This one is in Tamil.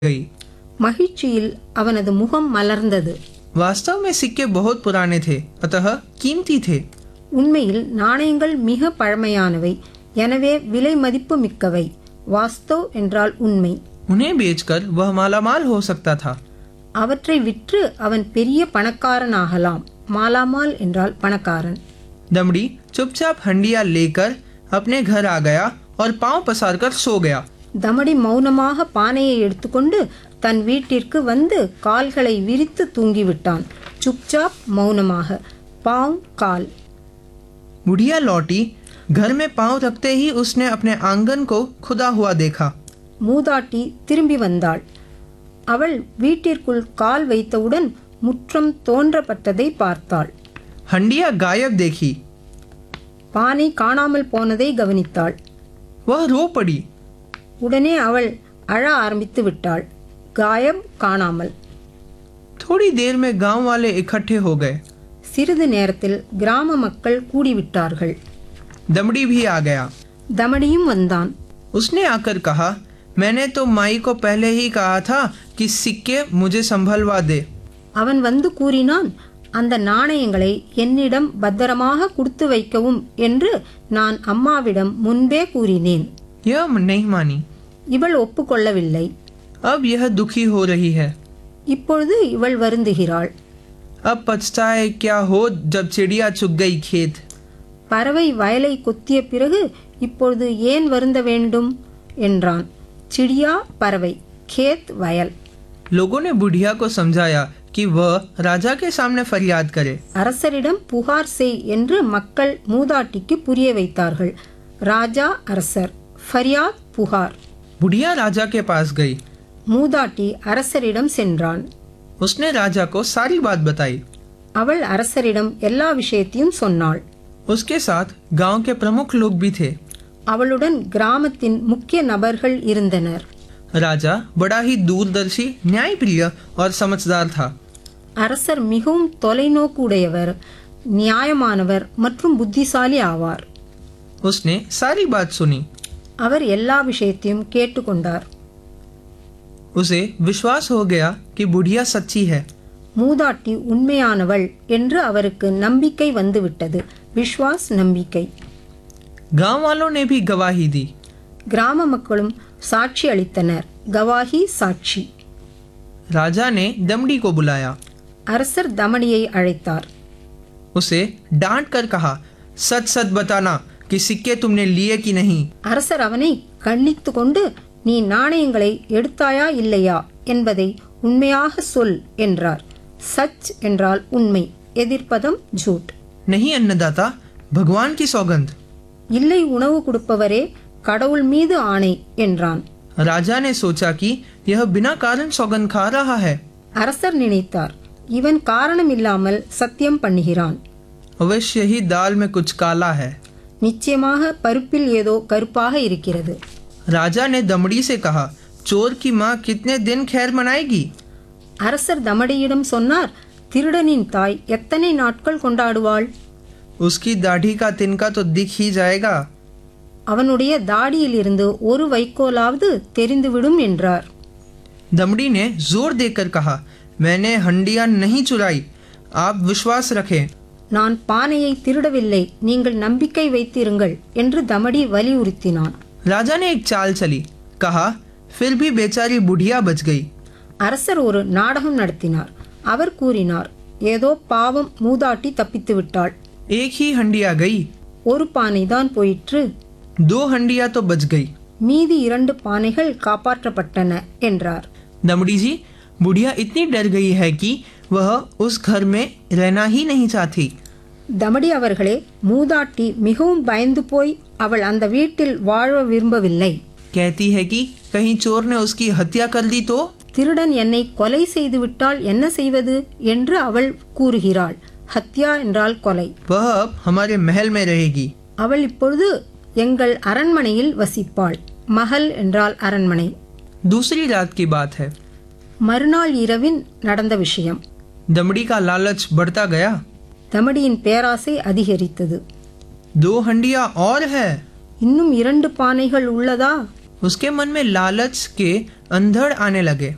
गई மகிழ்ச்சியில் அவனது முகம் மலர்ந்தது वास्तव में सिक्के बहुत पुराने थे अतः कीमती थे உண்மையில் நாணயங்கள் மிக பழமையானவை எனவே விலை மதிப்பு மிக்கவை வாஸ்தவ் என்றால் உண்மை उन्हें बेचकर वह मालामाल हो सकता था அவற்றை விற்று அவன் பெரிய பணக்காரனாகலாம் மாலாமால் என்றால் பணக்காரன் दमड़ी चुपचाप हंडिया लेकर अपने घर आ गया और पांव पसार कर सो गया தமடி மௌனமாக பானையை எடுத்துக்கொண்டு தன் வீட்டிற்கு வந்து கால்களை விரித்து தூங்கிவிட்டான் சுப்சாப் மௌனமாக பாவ் கால் बुढ़िया लौटी घर में पांव रखते ही उसने अपने आंगन को खुदा हुआ देखा மூதாட்டி திரும்பி வந்தாள் அவள் வீட்டிற்குள் கால் வைத்தவுடன் முற்றம் தோன்றப்பட்டதை பார்த்தாள் हंडिया गायब देखी பானை காணாமல் போனதை கவனித்தாள் वह रो पड़ी உடனே அவள் அழ ஆரம்பித்து விட்டாள் காயம் காணாமல் थोड़ी देर में गांव वाले इकट्ठे हो गए சிறிது நேரத்தில் கிராம மக்கள் கூடிவிட்டார்கள் दमड़ी भी आ गया தமடியும் வந்தான் उसने आकर कहा मैंने तो माई को पहले ही कहा था कि सिक्के मुझे संभलवा दे அவன் வந்து கூறினான் அந்த நாணயங்களை என்னிடம் பத்திரமாக கொடுத்து வைக்கவும் என்று நான் அம்மாவிடம் முன்பே கூறினேன் यह नहीं मानी இவள் ஒப்புக்கொள்ளவில்லை अब यह दुखी हो रही है இப்பொழுது இவள் வருந்துகிறாள் अब पछताए क्या हो जब चिड़िया चुग गई खेत பறவை வயலை கொத்திய பிறகு இப்பொழுது ஏன் வருந்த வேண்டும் என்றான் சிடியா பறவை கேத் வயல் लोगों ने बुढ़िया को समझाया कि वह राजा के सामने फरियाद करे அரசரிடம் புகார் செய் என்று மக்கள் மூதாட்டிக்கு புரிய வைத்தார்கள் ராஜா அரசர் ஃபரியாத் புகார் बुढ़िया राजा के पास गई மூதாட்டி அரசரிடம் சென்றான் उसने राजा को सारी बात बताई அவள் அரசரிடம் எல்லா விஷயத்தையும் சொன்னாள் उसके साथ गांव के प्रमुख लोग भी थे அவளுடன் கிராமத்தின் முக்கிய நபர்கள் இருந்தனர் राजा बड़ा ही दूरदर्शी न्यायप्रिय और समझदार था அரசர் மிகவும் தொலைநோக்கு உடையவர் நியாயமானவர் மற்றும் புத்திசாலி ஆவார் उसने सारी बात सुनी அவர் எல்லா விஷயத்தையும் கேட்டுக்கொண்டார் उसे विश्वास हो गया कि बुढ़िया सच्ची है மூதாட்டி உண்மையானவள் என்று அவருக்கு நம்பிக்கை வந்துவிட்டது விஸ்வாஸ் நம்பிக்கை गांव वालों ने भी गवाही दी கிராம மக்களும் சாட்சி அளித்தனர் கவாஹி சாட்சி राजा ने दमड़ी को बुलाया அரசர் தமணியை அழைத்தார் उसे डांट कर कहा सच सच बताना कि सिक्के तुमने लिए कि नहीं அரசர் அவனை கண்ணித்து கொண்டு நீ நாணயங்களை எடுத்தாயா இல்லையா என்பதை உண்மையாக சொல் என்றார் சச் என்றால் உண்மை எதிர்ப்பதம் ஜூட் नहीं अन्नदाता भगवान की सौगंध இல்லை உணவு கொடுப்பவரே கடவுள் மீது ஆணை என்றான் राजा ने सोचा कि यह बिना कारण सौगंध खा रहा है அரசர் நினைத்தார் இவன் காரணம் இல்லாமல் சத்தியம் பண்ணுகிறான் अवश्य ही दाल में कुछ काला है நிச்சயமாக பருப்பில் ஏதோ கருப்பாக இருக்கிறது राजा ने दमड़ी से कहा चोर की माँ कितने दिन खैर मनाएगी அரசர் தமடியிடம் சொன்னார் திருடனின் தாய் எத்தனை நாட்கள் கொண்டாடுவாள் उसकी दाढ़ी का तिनका तो दिख ही जाएगा அவனுடைய தாடியிலிருந்து ஒரு வைக்கோலாவது தெரிந்துவிடும் என்றார் दमड़ी ने जोर देकर कहा मैंने हंडिया नहीं चुराई आप विश्वास रखें நான் பானையை திருடவில்லை நீங்கள் நம்பிக்கை வைத்திருங்கள் என்று தமடி வலியுறுத்தினான் राजा ने एक चाल चली कहा फिर भी बेचारी बुढ़िया बच गई அரசர் ஒரு நாடகம் நடத்தினார் அவர் கூறினார் ஏதோ பாவம் மூதாட்டி தப்பித்து விட்டாள் एक ही हंडिया गई ஒரு பானை தான் போயிற்று दो हंडिया तो बच गई மீதி இரண்டு பானைகள் காப்பாற்றப்பட்டன என்றார் दमड़ी जी बुढ़िया इतनी डर गई है कि वह उस घर में रहना ही नहीं चाहती தமடி அவர்களே மூதாட்டி மிகவும் பயந்து போய் அவள் அந்த வீட்டில் வாழ விரும்பவில்லை कहती है कि कहीं चोर ने उसकी हत्या कर दी तो திருடன் என்னை கொலை செய்துவிட்டால் என்ன செய்வது என்று அவள் கூறுகிறாள் ஹத்யா என்றால் கொலை वह अब हमारे महल में रहेगी அவள் இப்பொழுது எங்கள் அரண்மனையில் வசிப்பாள் மகள் என்றால் அரண்மனை दूसरी रात की बात है மறுநாள் இரவின் நடந்த விஷயம் दमड़ी का लालच बढ़ता गया தமடியின் பேராசை அதிகரித்தது दो हंडिया और है இன்னும் இரண்டு பானைகள் உள்ளதா उसके मन में लालच के अंधड़ आने लगे